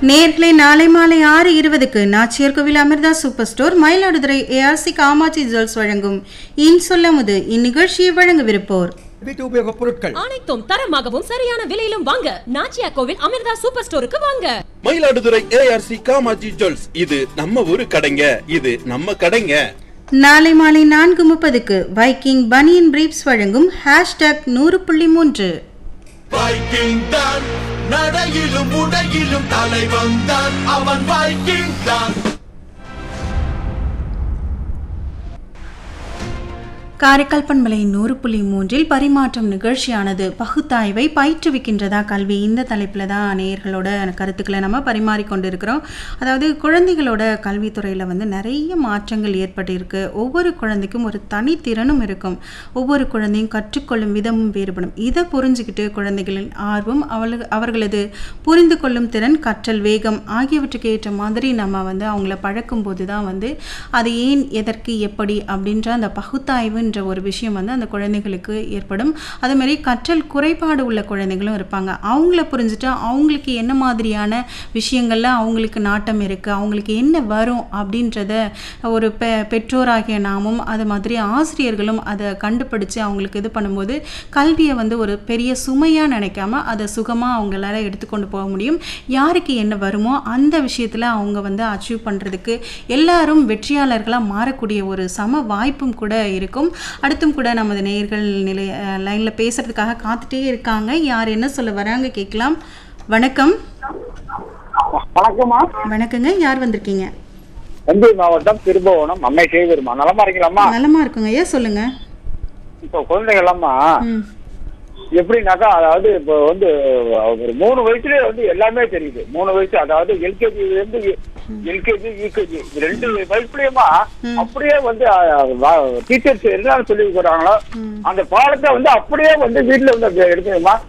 நேர்களே நாளை மாலை ஆறு இருபதுக்கு Nachiyar Kovil Amirtha super store Mayiladuthurai ARC Kamatchi jewels வழங்கும் இன் சொல்லமுது இந்நிகழ்ச்சியை வழங்கவிருப்போர் வீட்டு உபயோகப் பொருட்கள் அனைத்தும் தரமாகவும் சரியான விலையிலும் வாங்க நாச்சியா கோவில் அமிர்தா சூப்பர் ஸ்டோருக்கு வாங்க மயிலாடுதுறை ஏஆர்சி காமாஜி ஜுவல்ஸ் இது நம்ம ஊரு கடைங்க இது நம்ம கடைங்க நாளை மாலை நான்கு முப்பதுக்கு வைக்கிங் பனியன் பிரீப்ஸ் வழங்கும் ஹேஷ்டாக் நூறு புள்ளி மூன்று வைக்கிங் தான் நடையிலும் உடையிலும் தலைவன் தான் அவன் வைக்கிங் தான் காரைக்கால் பண்பலை நூறு புள்ளி மூன்றில் பரிமாற்றம் நிகழ்ச்சியானது பகுத்தாய்வை பயிற்றுவிக்கின்றதா கல்வி இந்த தலைப்பில் தான் நேயர்களோட கருத்துக்களை நம்ம பரிமாறிக்கொண்டு இருக்கிறோம் அதாவது குழந்தைகளோட கல்வித்துறையில் வந்து நிறைய மாற்றங்கள் ஏற்பட்டிருக்கு ஒவ்வொரு குழந்தைக்கும் ஒரு தனித்திறனும் இருக்கும் ஒவ்வொரு குழந்தையும் கற்றுக்கொள்ளும் விதமும் வேறுபடும் இதை புரிஞ்சுக்கிட்டு குழந்தைகளின் ஆர்வம் அவளு அவர்களது புரிந்து கொள்ளும் திறன் கற்றல் வேகம் ஆகியவற்றுக்கு ஏற்ற மாதிரி நம்ம வந்து அவங்கள பழக்கும் போது தான் வந்து அது ஏன் எதற்கு எப்படி அப்படின்ற அந்த பகுத்தாய்வுன்ற ஒரு விஷயம் வந்து அந்த குழந்தைகளுக்கு ஏற்படும் அதே மாதிரி கற்றல் குறைபாடு உள்ள குழந்தைகளும் இருப்பாங்க அவங்கள புரிஞ்சுட்டு அவங்களுக்கு என்ன மாதிரியான விஷயங்கள்ல அவங்களுக்கு நாட்டம் இருக்குது அவங்களுக்கு என்ன வரும் அப்படின்றத ஒரு பெ பெற்றோராகிய நாமும் அது மாதிரி ஆசிரியர்களும் அதை கண்டுபிடிச்சு அவங்களுக்கு இது பண்ணும்போது கல்வியை வந்து ஒரு பெரிய சுமையாக நினைக்காம அதை சுகமாக அவங்களால எடுத்துக்கொண்டு போக முடியும் யாருக்கு என்ன வருமோ அந்த விஷயத்தில் அவங்க வந்து அச்சீவ் பண்ணுறதுக்கு எல்லாரும் வெற்றியாளர்களாக மாறக்கூடிய ஒரு சம வாய்ப்பும் கூட இருக்கும் அடுத்தும் கூட நமது நேயர்கள் நிலை லைனில் பேசுறதுக்காக காத்துட்டே இருக்காங்க யார் என்ன சொல்ல வராங்க கேட்கலாம் வணக்கம் வணக்கம்மா வணக்கங்க யார் வந்திருக்கீங்க தஞ்சை மாவட்டம் திருபுவனம் அம்மை செய்திருமா நலமா இருக்கீங்களாம்மா நலமா இருக்குங்க ஐயா சொல்லுங்க இப்போ குழந்தைகள்லாம்மா ம் எப்படின்னாக்கா அதாவது இப்போ வந்து ஒரு மூணு வயசுலயே வந்து எல்லாமே தெரியுது மூணு வயசு அதாவது எல்கேஜில இருந்து எல்கேஜி யூகேஜி ரெண்டு வயசுலயுமா அப்படியே வந்து டீச்சர்ஸ் என்ன சொல்லி கொடுக்குறாங்களோ அந்த பாடத்தை வந்து அப்படியே வந்து வீட்டுல வந்து எடுக்கணுமா